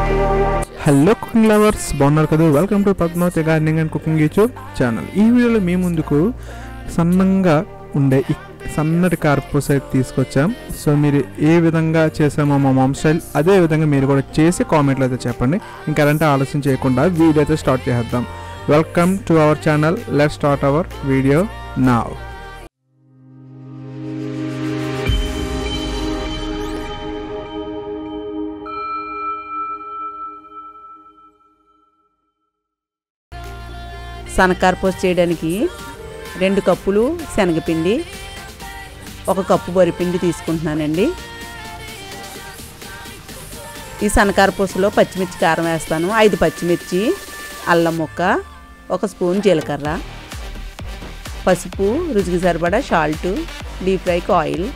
Hello cooking lovers బాగున్నారు కదా welcome to Padmavathi gardening and cooking YouTube channel ఈ వీడియోలో మీ ముందుకు సన్నంగా ఉండే ఈ సన్నటి కార్పూస్ అయితే తీసుకొచ్చాం సో మీరు ఏ విధంగా చేసామో మా మామ్ స్టైల్ అదే విధంగా మీరు కూడా చేసి కామెంట్లో అయితే చెప్పండి ఇంకెలాంటి ఆలస్యం చేయకుండా వీడియో అయితే స్టార్ట్ చేద్దాం welcome to our channel let start our video నా సనకారపోస్ చేయడానికి రెండు కప్పులు శనగపిండి ఒక కప్పు వరిపిండి తీసుకుంటున్నానండి ఈ సనకారపూసలో పచ్చిమిర్చి కారం వేస్తాను ఐదు పచ్చిమిర్చి అల్లం ముక్క ఒక స్పూన్ జీలకర్ర పసుపు రుచికి సరిపడా సాల్ట్ డీప్ ఫ్రైకి ఆయిల్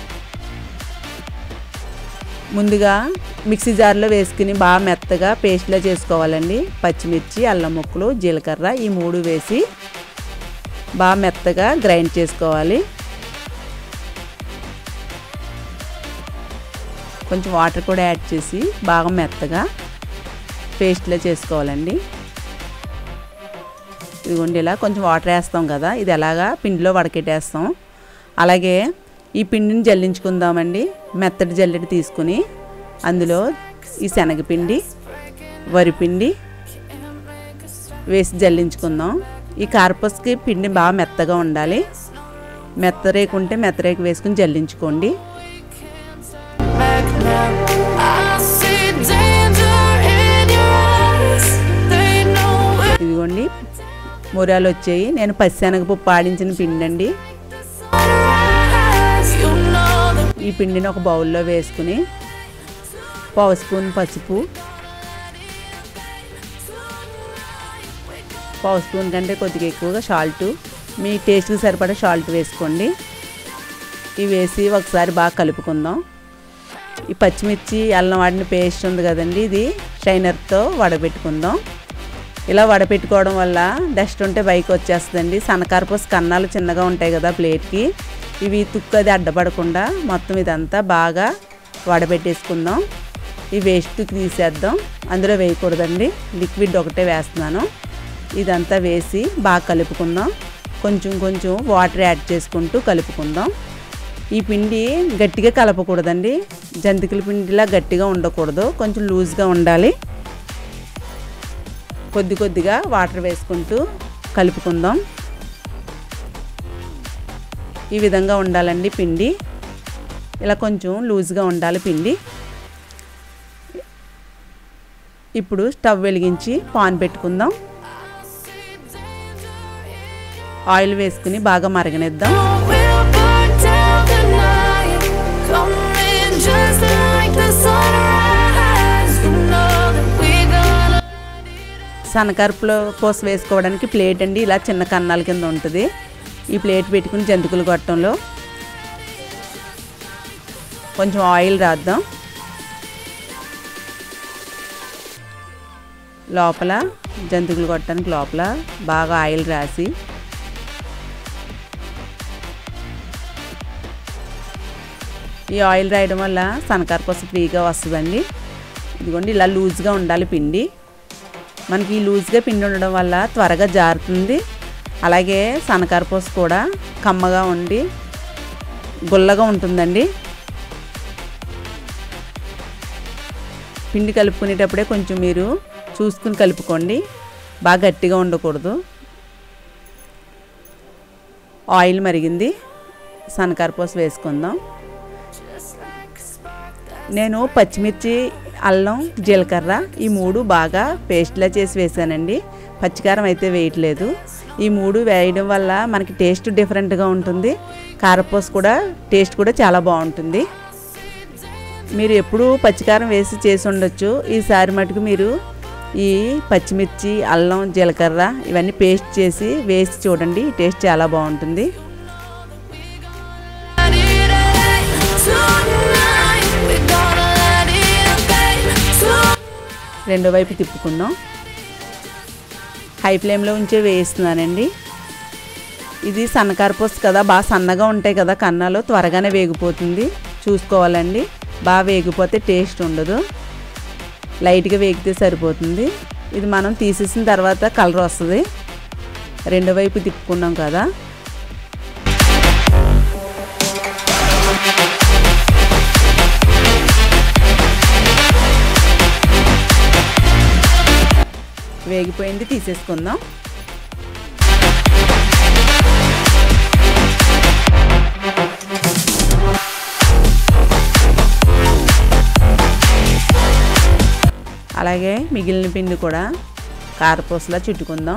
ముందుగా మిక్సీ జార్లో వేసుకుని బాగా మెత్తగా పేస్ట్లా చేసుకోవాలండి పచ్చిమిర్చి అల్లం ముక్కలు జీలకర్ర ఈ మూడు వేసి బాగా మెత్తగా గ్రైండ్ చేసుకోవాలి కొంచెం వాటర్ కూడా యాడ్ చేసి బాగా మెత్తగా పేస్ట్లా చేసుకోవాలండి ఇదిగోండి ఇలా కొంచెం వాటర్ వేస్తాం కదా ఇది ఎలాగా పిండిలో వడకెట్టేస్తాం అలాగే ఈ పిండిని జల్లించుకుందామండి మెత్తటి జల్లెడ తీసుకుని అందులో ఈ శనగపిండి వరిపిండి వేసి జల్లించుకుందాం ఈ కార్పస్కి పిండి బాగా మెత్తగా ఉండాలి మెత్తరేకు ఉంటే మెత్తరేకు వేసుకుని జల్లించుకోండి back now. I see danger in your eyes. They know it. ఇదిగోండి మురాలు వచ్చాయి నేను పచ్చిశనగపప్పు ఆడించిన పిండి అండి Sunrise, you know that ఈ పిండిని ఒక బౌల్లో వేసుకుని పావు స్పూన్ పసుపు పావు స్పూన్ కంటే కొద్దిగా ఎక్కువగా సాల్ట్ మీ టేస్ట్కి సరిపడా సాల్ట్ వేసుకోండి ఇవి వేసి ఒకసారి బాగా కలుపుకుందాం ఈ పచ్చిమిర్చి అల్లం వాడిన పేస్ట్ ఉంది కదండి ఇది షైనర్తో వడబెట్టుకుందాం ఇలా వడపెట్టుకోవడం వల్ల డస్ట్ ఉంటే బైక్ వచ్చేస్తుందండి సన్నకారపోసి కన్నాలు చిన్నగా ఉంటాయి కదా ప్లేట్కి ఇవి తుక్కు అది అడ్డపడకుండా మొత్తం ఇదంతా బాగా వడబెట్టేసుకుందాం ఈ వేస్ట్ తీసేద్దాం అందులో వేయకూడదండి లిక్విడ్ ఒకటే వేస్తున్నాను ఇదంతా వేసి బాగా కలుపుకుందాం కొంచెం కొంచెం వాటర్ యాడ్ చేసుకుంటూ కలుపుకుందాం ఈ పిండి గట్టిగా కలపకూడదండి జంతికల పిండిలా గట్టిగా ఉండకూడదు కొంచెం లూజ్గా ఉండాలి కొద్ది కొద్దిగా వాటర్ వేసుకుంటూ కలుపుకుందాం ఈ విధంగా ఉండాలండి పిండి ఇలా కొంచెం లూజ్గా ఉండాలి పిండి ఇప్పుడు స్టవ్ వెలిగించి పాన్ పెట్టుకుందాం ఆయిల్ వేసుకుని బాగా మరగనిద్దాం we'll burn down the night. Come in just like the sunrise. You know that we're gonna. సన్నకరుపులో పోస వేసుకోవడానికి ప్లేట్ అండి ఇలా చిన్న కన్నాల కింద ఉంటుంది ఈ ప్లేట్ పెట్టుకుని జంతికలు కొట్టంలో కొంచెం ఆయిల్ రాద్దాం లోపల జంతికలు కొట్టడానికి లోపల బాగా ఆయిల్ రాసి ఈ ఆయిల్ రాయడం వల్ల సనకారపూస ఫ్రీగా వస్తుందండి ఇదిగోండి ఇలా లూజ్గా ఉండాలి పిండి మనకి ఈ లూజ్గా పిండి ఉండడం వల్ల త్వరగా జారుతుంది అలాగే సనకారపూస కూడా కమ్మగా ఉండి గుల్లగా ఉంటుందండి పిండి కలుపుకునేటప్పుడే కొంచెం మీరు చూసుకుని కలుపుకోండి బాగా గట్టిగా ఉండకూడదు ఆయిల్ మరిగింది సనకారపూస వేసుకుందాం నేను పచ్చిమిర్చి అల్లం జీలకర్ర ఈ మూడు బాగా పేస్ట్లా చేసి వేసానండి పచ్చికారం అయితే వేయట్లేదు ఈ మూడు వేయడం వల్ల మనకి టేస్ట్ డిఫరెంట్గా ఉంటుంది కారపూస కూడా టేస్ట్ కూడా చాలా బాగుంటుంది మీరు ఎప్పుడూ పచ్చికారం వేసి చేసి ఉండొచ్చు ఈసారి మటుకు మీరు ఈ పచ్చిమిర్చి అల్లం జీలకర్ర ఇవన్నీ పేస్ట్ చేసి వేసి చూడండి టేస్ట్ చాలా బాగుంటుంది Let it out tonight. We're gonna let it out tonight. రెండో వైపు తిప్పుకుందాం హై ఫ్లేమ్లో ఉంచే వేయిస్తున్నానండి ఇది సన్నకారపూస కదా బాగా సన్నగా ఉంటాయి కదా కన్నాలు త్వరగానే వేగిపోతుంది చూసుకోవాలండి బాగా వేగిపోతే టేస్ట్ ఉండదు లైట్గా వేగితే సరిపోతుంది ఇది మనం తీసేసిన తర్వాత కలర్ వస్తుంది రెండో వైపు తిప్పుకున్నాం కదా వేగిపోయింది తీసేసుకుందాం అలాగే మిగిలిన పిండి కూడా కారపూసలా చుట్టుకుందాం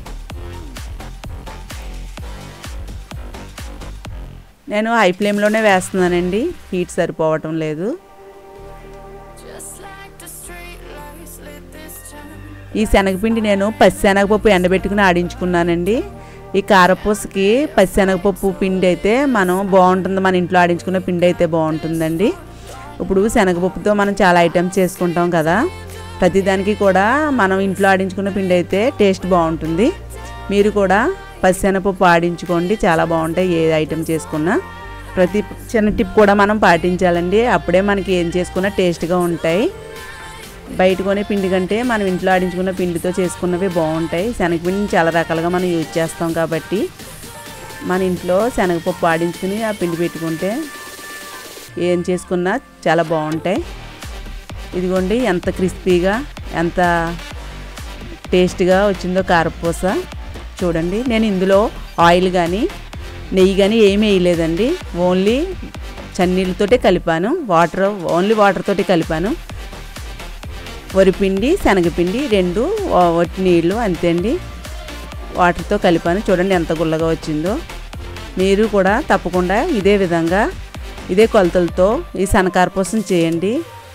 నేను హై ఫ్లేమ్లోనే వేస్తున్నానండి హీట్ సరిపోవటం లేదు Just like the street lights lit this town. ఈ శనగపిండి నేను పచ్చి శనగపప్పు ఎండబెట్టుకుని ఆడించుకున్నానండి ఈ కారపూసకి పచ్చి శనగపప్పు పిండి అయితే మనం బాగుంటుంది మన ఇంట్లో ఆడించుకున్న పిండి అయితే బాగుంటుందండి ఇప్పుడు శనగపప్పుతో మనం చాలా ఐటమ్స్ చేసుకుంటాం కదా ప్రతిదానికి కూడా మనం ఇంట్లో ఆడించుకున్న పిండి అయితే టేస్ట్ బాగుంటుంది మీరు కూడా పచ్చెనపప్పు ఆడించుకోండి చాలా బాగుంటాయి ఏ ఐటెం చేసుకున్నా ప్రతి చిన్న టిప్ కూడా మనం పాటించాలండి అప్పుడే మనకి ఏం చేసుకున్నా టేస్ట్గా ఉంటాయి బయట కొనే పిండి కంటే మనం ఇంట్లో ఆడించుకున్న పిండితో చేసుకున్నవి బాగుంటాయి శనగపిండిని చాలా రకాలుగా మనం యూజ్ చేస్తాం కాబట్టి మన ఇంట్లో శనగపప్పు ఆడించుకుని ఆ పిండి పెట్టుకుంటే ఏం చేసుకున్నా చాలా బాగుంటాయి ఇదిగోండి ఎంత క్రిస్పీగా ఎంత టేస్ట్గా వచ్చిందో కారపూస చూడండి నేను ఇందులో ఆయిల్ కానీ నెయ్యి కానీ ఏమీ వేయలేదండి ఓన్లీ చన్నీళ్ళతోటే కలిపాను వాటర్ ఓన్లీ వాటర్ తోటి కలిపాను వరిపిండి శనగపిండి రెండు వా- వట్టి నీళ్ళు అంతే అండి వాటర్తో కలిపాను చూడండి ఎంత గుల్లగా వచ్చిందో మీరు కూడా తప్పకుండా ఇదే విధంగా ఇదే కొలతలతో ఈ సన్నకారపూసం చేయండి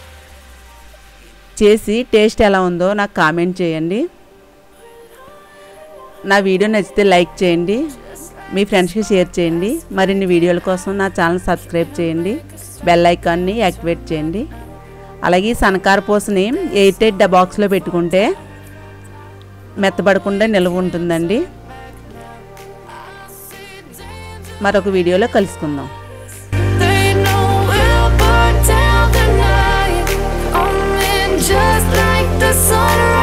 చేసి టేస్ట్ ఎలా ఉందో నాకు కామెంట్ చేయండి నా వీడియో నచ్చితే లైక్ చేయండి మీ ఫ్రెండ్స్కి షేర్ చేయండి మరిన్ని వీడియోల కోసం నా ఛానల్ సబ్స్క్రైబ్ చేయండి బెల్ ఐకాన్ని యాక్టివేట్ చేయండి అలాగే ఈ సన్నకార పూసని ఎయిట్ ఎయిట్ బాక్స్లో పెట్టుకుంటే మెత్తబడకుండా నిల్వ ఉంటుందండి మరొక వీడియోలో కలుసుకుందాం They know we'll burn down the night. Coming just like the sunrise.